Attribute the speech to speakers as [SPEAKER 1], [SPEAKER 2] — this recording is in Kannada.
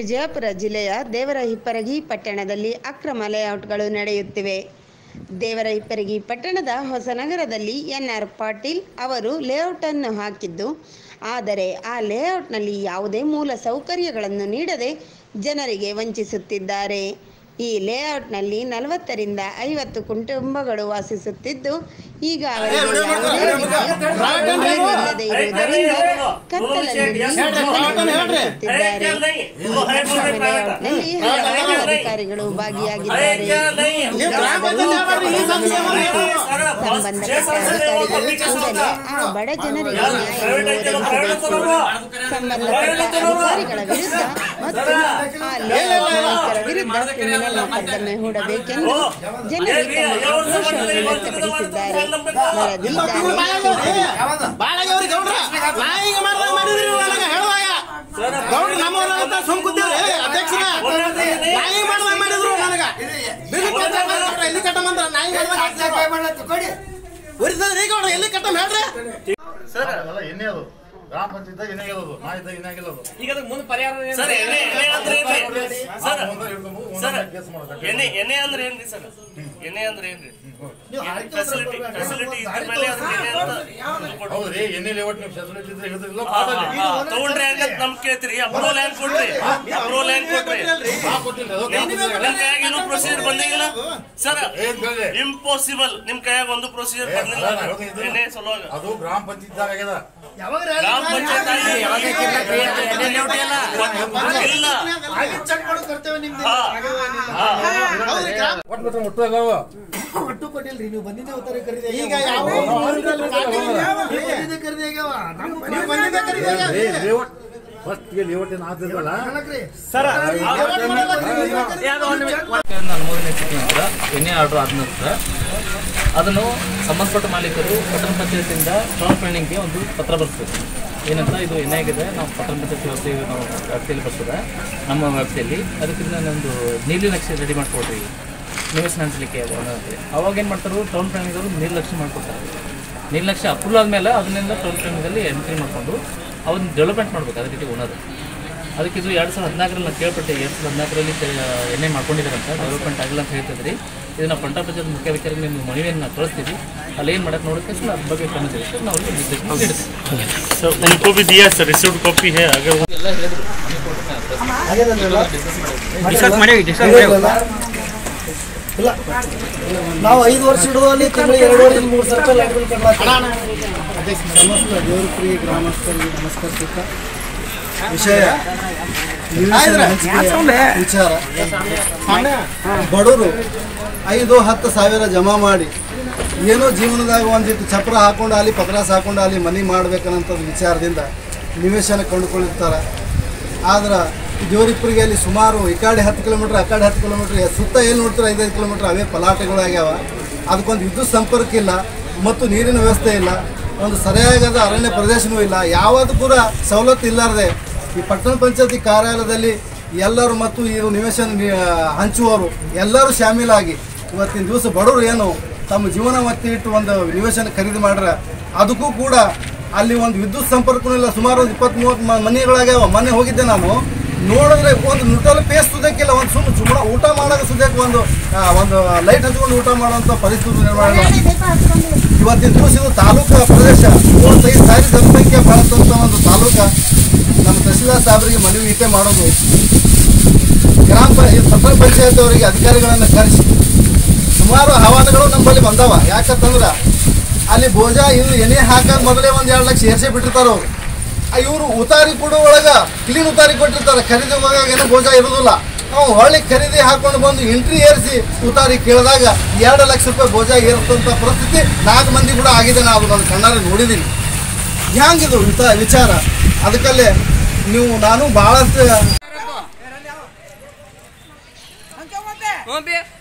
[SPEAKER 1] ವಿಜಯಪುರ ಜಿಲ್ಲೆಯ ದೇವರಹಿಪ್ಪರಗಿ ಪಟ್ಟಣದಲ್ಲಿ ಅಕ್ರಮ ಲೇಔಟ್ಗಳು ನಡೆಯುತ್ತಿವೆ ದೇವರಹಿಪ್ಪರಗಿ ಪಟ್ಟಣದ ಹೊಸನಗರದಲ್ಲಿ ಎನ್ಆರ್ ಪಾಟೀಲ್ ಅವರು ಲೇಔಟ್ ಅನ್ನು ಹಾಕಿದ್ದು ಆದರೆ ಆ ಲೇಔಟ್ನಲ್ಲಿ ಯಾವುದೇ ಮೂಲ ಸೌಕರ್ಯಗಳನ್ನು ನೀಡದೆ ಜನರಿಗೆ ವಂಚಿಸುತ್ತಿದ್ದಾರೆ ಈ ಲೇಔಟ್ನಲ್ಲಿ ನಲವತ್ತರಿಂದ ಐವತ್ತು ಕುಟುಂಬಗಳು ವಾಸಿಸುತ್ತಿದ್ದು ಈಗ ಅವರಿಗೆ ಯಾವುದೇ ರೀತಿಯ ನೀರು ಇಲ್ಲದೆ ಇರುವುದರಿಂದ ಕತ್ತಲಲ್ಲಿ ಜೀವನ ನಡೆಸುತ್ತಿದ್ದಾರೆ ಈ ಅಕ್ರಮ ಲೇಔಟ್ನಲ್ಲಿ ಹಲವಾರು ಅಧಿಕಾರಿಗಳು ಭಾಗಿಯಾಗಿದ್ದಾರೆ ಈಗಾಗಲೂ ಸಂಬಂಧಪಟ್ಟ ಅಧಿಕಾರಿಗಳು ಕೂಡಲೇ ಆ ಬಡ ಜನರಿಗೆ ನ್ಯಾಯವನ್ನು ಒದಗಿಸಬೇಕು ಸಂಬಂಧಪಟ್ಟ ಅಧಿಕಾರಿಗಳ ವಿರುದ್ಧ ಮತ್ತು ಆ ಲೇಔಟ್ ಮಾಲೀಕರ ವಿರುದ್ಧ ಕ್ರಿಮಿನಲ್ ಮೊಕದ್ದಮೆ ಹೂಡಬೇಕೆಂದು ಜನರು ತಮ್ಮ ಆಕ್ರೋಶವನ್ನು ವ್ಯಕ್ತಪಡಿಸಿದ್ದಾರೆ ವರದಿ ದಾನಿ
[SPEAKER 2] ಬಾಳಗವ್ರಿ ಗೌಡ್ರ ನಾ ಹಿಂಗ ಮಾಡ್ದಂಗ ಮಾಡಿದ್ರಿ ನೀವು ನನಗೆ ಹೇಳುವಾಗ ಗೌಡ್ರ ನಮ್ಮವ್ರ ಅಂತ ಸುಮ್ ಕೂತೀವ್ರಿ ಅಧ್ಯಕ್ಷರ ನಾ ಹಿಂಗ ಮಾಡ್ದಂಗ ಮಾಡಿದ್ರು ನನಗ ಬಿಲ್ ಕಟ್ಟ ಎಲ್ಲಿ ಕಟ್ಟಮಂದ್ರ ನಾ ಹಿಂಗ ಉರಿತದ್ರಿ ಗೌಡ್ರ ಎಲ್ಲಿ ಕಟ್ಟಮ್ ಹೇಳ್ರಿ
[SPEAKER 3] ಅಲ್ಲ ಎಣ್ಣೆ ಅದು ಗ್ರಾಮ ಪಂಚಾಯತ್ ಎಣ್ಣೆ ಗೆಲ್ಲೋದು ನಾ ಇದ್ದಾಗ ಎಣ್ಣೆ ಗೆಲ್ಲೋದು
[SPEAKER 4] ಈಗ ಅದಕ್ಕೆ ಮುಂದೆ ಪರಿಹಾರ ಏನು?
[SPEAKER 5] ಸರ್ ಎಣ್ಣೆ ಎಣ್ಣೆ ಅಂದ್ರೆ ಏನ್ರಿ ಸರ್
[SPEAKER 3] ಒಂದೊಂದು ಹಿಡ್ಕೊಂಡು
[SPEAKER 5] ಸರ್
[SPEAKER 3] ಒಂದೊಂದು ಕೇಸ್ ಮಾಡೋದು
[SPEAKER 5] ಎಣ್ಣೆ ಎಣ್ಣೆ ಅಂದ್ರೆ ಏನ್ರಿ ಸರ್ ಎಣ್ಣೆ ಅಂದ್ರೆ ಏನ್ರಿ ಫೆಸಿಲಿಟಿ ಫೆಸಿಲಿಟಿ ಇದ್ರ ಮೇಲೆ ಅದಕ್ಕೆ ಎಣ್ಣೆ ಅಂತ ಕೊಡ್ರಿ.
[SPEAKER 3] ಹೌದ್ರಿ ಎಣ್ಣೆ ಲೇಔಟ್ ನೀವು ಫೆಸಿಲಿಟಿ ಇದ್ರೆ ಹೇಳಿದ್ರಿಲ್ಲ
[SPEAKER 5] ಹಾ, ಹಾ, ಹಾ. ತಗೊಂಡ್ರಿ ಹಂಗಂತ ನಮ್ ಕೇಳ್ತೀರಿ ಅಪ್ರೂವಲ್ ಹೆಂಗ್ ಕೊಡ್ರಿ ಅಪ್ರೂವಲ್ ಹೆಂಗ್ ಕೊಡ್ರಿ
[SPEAKER 3] ನಾ ಕೊಟ್ಟಿಲ್ಲ ಅದು
[SPEAKER 5] ನಿಮ್ ನಿಮ್ ಕೈಯಾಗ ಏನೋ ಪ್ರೊಸೀಜರ್ ಬಂದಿಲ್ಲ ಸರ್
[SPEAKER 3] ಏನ್ ಕೇಳಿದೆ?
[SPEAKER 5] ಇಂಪಾಸಿಬಲ್ ನಿಮ್ ಕೈಯಾಗ ಒಂದು ಪ್ರೊಸೀಜರ್ ಬಂದಿಲ್ಲ
[SPEAKER 3] ಅಲ್ಲ, ಹೌದು, ಇದು-
[SPEAKER 5] ಎಣ್ಣೆ ಸಲುವಾಗ
[SPEAKER 3] ಅದು ಗ್ರಾಮ ಪಂಚಾಯತ್ ಆಗ್ಯದ
[SPEAKER 5] ಗ್ರಾಮ ಪಂಚಾಯತ್ ಇಲ್ಲ ಹಾ
[SPEAKER 3] ಒಟ್ಟು ಬಿಟ್ರೆ ಒಟ್ಟು ಅದಾವ
[SPEAKER 6] ಒಟ್ಟು ಕೊಟ್ಟಿಲ್ರಿ ನೀವು ಬಂದಿದ್ದೆ ಉತ್ತರ ಕರೀದೆ
[SPEAKER 2] ಈಗ ಯಾವ ನೀವು ಬಂದಿದ್ದೆ ಕರೀರಿ.
[SPEAKER 3] ಲೇಔಟ್ ಫಸ್ಟ್ ಗೆ ಲೇಔಟ್ ಏನು ಆದಿರಲ್ಲ
[SPEAKER 4] ಒಂದು ಅನುಮೋದನೆ ಸಿಕ್ಕ ನಂತರ ಎಣ್ಣೆ ಆರ್ಡರ್ ಆದ ನಂತರ ಅದನ್ನು ಸಂಬಂಧಪಟ್ಟ ಮಾಲೀಕರು ಪಟ್ಟಣ ಪಂಚಾಯತಿಂದ ಟೌನ್ ಪ್ಲಾನಿಂಗ್ಗೆ ಒಂದು ಪತ್ರ ಬರ್ತದೆ ಏನಂತ ಇದು ಎಣ್ಣೆ ಆಗಿದೆ ನಾವು ಪಟ್ಟಣ ಪಂಚಾಯತ್ ವ್ಯವಸ್ಥೆ ನಾವು ವ್ಯಾಪ್ತಿಯಲ್ಲಿ ಬರ್ತದೆ ನಮ್ಮ ವ್ಯಾಪ್ತಿಯಲ್ಲಿ ಅದಕ್ಕೆ ಒಂದು ನೀಲಿ ನಕ್ಷೆ ರೆಡಿ ಮಾಡಿಕೊಡ್ರಿ ನಿವೇಶನ ಹಂಚಲಿಕ್ಕೆ ಅನ್ನೋದು ಅವಾಗ ಏನು ಮಾಡ್ತಾರೆ ಟೌನ್ ಪ್ಲಾನಿಂಗ್ ಅವರು ನಿರ್ಲಕ್ಷ್ಯ ಮಾಡಿಕೊಡ್ತಾರೆ ನಿರ್ಲಕ್ಷ್ಯ ಅಪ್ರೂವಲ್ ಆದಮೇಲೆ ಅದನ್ನೆಲ್ಲ ಟೌನ್ ಪ್ಲಾನಿಂಗಲ್ಲಿ ಎಂಟ್ರಿ ಮಾಡಿಕೊಂಡು ಅವನ್ನ ಡೆವಲಪ್ಮೆಂಟ್ ಮಾಡ್ಬೇಕು ಅದೇ ರೀತಿ ಓನರ್ ಅದಕ್ಕೆ ಇದು ಎರಡು ಸಾವಿರದ ಹದಿನಾಲ್ಕರಲ್ಲಿ ನಾನು ಕೇಳ್ಪಟ್ಟೆ ಎರಡು ಸಾವಿರದ ಹದಿನಾಲ್ಕರಲ್ಲಿ ಎಣ್ಣೆ ಮಾಡ್ಕೊಂಡಿದ್ದಾರೆ ಅಂತ ಡೆವಲಪ್ಮೆಂಟ್ ಆಗಿಲ್ಲ ಅಂತ ಹೇಳ್ತಿದ್ರಿ ಇದನ್ನ ಪಂಟ ಪಂಚಾಯತ್ ಮುಖ್ಯ ವಿಚಾರಕ್ಕೆ ನಿಮ್ಮ ಮನವಿಯನ್ನು ನಾವು ಕಳಿಸ್ತೀವಿ ಅಲ್ಲಿ ಏನು ಮಾಡಕ್ಕೆ ನೋಡೋಕ್ಕೆ ಅದ್ರ ಬಗ್ಗೆ ಕ್ರಮ ತೆಗೆದುಕೊಂಡು ನಾವು ಅವ್ರಿಗೆ ನಿರ್ದೇಶನ ನೀಡ್ತೀವಿ
[SPEAKER 5] सर उनको भी दिया सर रिसिप्ट कॉपी है अगर वो
[SPEAKER 4] ಎಲ್ಲ ಹೇಳಿದ್ರು ಮನೆ ಕೊಟ್ಟು
[SPEAKER 6] ಇಲ್ಲ ನಾವು ಐದು ವರ್ಷ ಹಿಡಿದಲ್ಲಿ ತಿಂಗಳಿಗೆ ಎರಡೂವರೆ ಮೂರು ಸಾವಿರ ಲೈಟ್ ಬಿಲ್ ಸಮಸ್ತ ದೇವರಪುರಿ ಗ್ರಾಮಸ್ಥರಿಗೆ ನಮಸ್ಕರಿಸುತ್ತಾ ವಿಷಯ ನಿವೇಶನ ಹಂಚಿಕೆಯ ವಿಚಾರ ಬಡವರು ಐದು ಹತ್ತು ಸಾವಿರ ಜಮಾ ಮಾಡಿ ಏನೋ ಜೀವನದಾಗ ಒಂದಿಟ್ಟು ಚಪ್ರ ಹಾಕೊಂಡು ಅಲ್ಲಿ ಪತ್ರಾಸ್ ಹಾಕೊಂಡು ಅಲ್ಲಿ ಮನೆ ಮಾಡ್ಬೇಕನ್ನಂಥದ್ದು ವಿಚಾರದಿಂದ ನಿವೇಶನ ಕೊಂಡುಕೊಂಡಿರ್ತಾರೆ ಆದ್ರೆ ದೇವರಿಪ್ಪರಿಗೆ ಅಲ್ಲಿ ಸುಮಾರು ಈ ಕಡೆ ಹತ್ತು ಕಿಲೋಮೀಟ್ರ್ ಆ ಕಡೆ ಹತ್ತು ಕಿಲೋಮೀಟ್ರ್ ಸುತ್ತ ಏನು ನೋಡ್ತಾರೆ ಐದೈದು ಕಿಲೋಮೀಟ್ರ್ ಅವೇ ಪಲಾಟಗಳಾಗ್ಯಾವ ಅದಕ್ಕೊಂದು ವಿದ್ಯುತ್ ಸಂಪರ್ಕ ಇಲ್ಲ ಮತ್ತು ನೀರಿನ ವ್ಯವಸ್ಥೆ ಇಲ್ಲ ಒಂದು ಸರಿಯಾದ ಅರಣ್ಯ ಪ್ರದೇಶನೂ ಇಲ್ಲ ಯಾವುದು ಕೂಡ ಸವಲತ್ತು ಇಲ್ಲಾರದೆ ಈ ಪಟ್ಟಣ ಪಂಚಾಯತಿ ಕಾರ್ಯಾಲಯದಲ್ಲಿ ಎಲ್ಲರೂ ಮತ್ತು ಈ ನಿವೇಶನ ನಿ- ಹಂಚುವವರು ಎಲ್ಲರೂ ಶಾಮೀಲಾಗಿ ಇವತ್ತಿನ ದಿವಸ ಬಡವರು ಏನು ತಮ್ಮ ಜೀವನ ಒತ್ತಿ ಇಟ್ಟು ಒಂದು ನಿವೇಶನ ಖರೀದಿ ಮಾಡ್ರೆ ಅದಕ್ಕೂ ಕೂಡ ಅಲ್ಲಿ ಒಂದು ವಿದ್ಯುತ್ ಸಂಪರ್ಕನೂ ಇಲ್ಲ ಸುಮಾರು ಒಂದು ಇಪ್ಪತ್ತ್ ಮೂವತ್ತು ಮ- ಮನೆಗಳಾಗ್ಯಾವ ಮನೆ ಹೋಗಿದ್ದೆ ನಾನು ನೋಡಿದ್ರೆ ಒಂದು ನುಟಲ್ ಪೇಸ್ ಸುದಕ್ಕಿಲ್ಲ ಒಂದು ಸುಮ್ಮನೆ ಸುಮ್ಮನೆ ಊಟ ಮಾಡೋಕೆ ಸುದಕ್ಕೆ ಒಂದು ಆ, ಒಂದು ಲೈಟ್ ಹಚ್ಕೊಂಡು ಊಟ ಮಾಡುವಂಥ ಪರಿಸ್ಥಿತಿ ನಿರ್ಮಾಣ ಇವತ್ತಿನ ದಿವಸ ಇದು ತಾಲೂಕು ಪ್ರದೇಶ ಮೂವತ್ತೈದು ಸಾವಿರ ಜನಸಂಖ್ಯೆ ಬಾಳತಂತ ಒಂದು ತಾಲೂಕ ನಮ್ಮ ತಹಸೀಲ್ದಾರ್ ಸಾಹೇಬರಿಗೆ ಮನವಿ ಇಟ್ಟೆ ಮಾಡೋದು ಗ್ರಾಮ ಪ- ಈ ಪಟ್ಟಣ ಪಂಚಾಯತ್ ಅವರಿಗೆ ಅಧಿಕಾರಿಗಳನ್ನು ಕರೆಸಿ ಸುಮಾರು ಹವಾನುಗಳು ನಮ್ಮಲ್ಲಿ ಬಂದವ ಯಾಕಂತಂದ್ರೆ ಅಲ್ಲಿ ಬೋಜ ಇದು ಎಣ್ಣೆ ಹಾಕೋದು ಮೊದಲೇ ಒಂದು ಎರಡು ಲಕ್ಷ ಏರ್ಸೇ ಬಿಟ್ಟಿರ್ತಾರೆ ಅವರು ಇವರು ಉತಾರಿ ಕೊಡೋ ಒಳಗ ಕ್ಲೀನ್ ಉತಾರಿ ಕೊಟ್ಟಿರ್ತಾರೆ ಖರೀದಿ ಹೋಗಾಗ ಏನೋ ಬೋಜ ಇರೋದಿಲ್ಲ ನಾವು ಹೊಳ್ಳಿ ಖರೀದಿ ಹಾಕೊಂಡು ಬಂದು ಎಂಟ್ರಿ ಏರಿಸಿ ಉತಾರಿ ಕೇಳಿದಾಗ ಎರಡು ಲಕ್ಷ ರೂಪಾಯಿ ಬೋಜ ಏರ್ತಂತ ಪರಿಸ್ಥಿತಿ ನಾಲ್ಕು ಮಂದಿ ಕೂಡ ಆಗಿದೆ ನಾವು ನನ್ನ ಕಣ್ಣಾರೆ ನೋಡಿದ್ದೀನಿ ಹ್ಯಾಂಗಿದು ಇಂಥ ವಿಚಾರ ಅದಕ್ಕಲ್ಲೇ ನೀವು ನಾನು ಭಾಳಷ್ಟು
[SPEAKER 7] ಹ್ಞೂ ಬಿ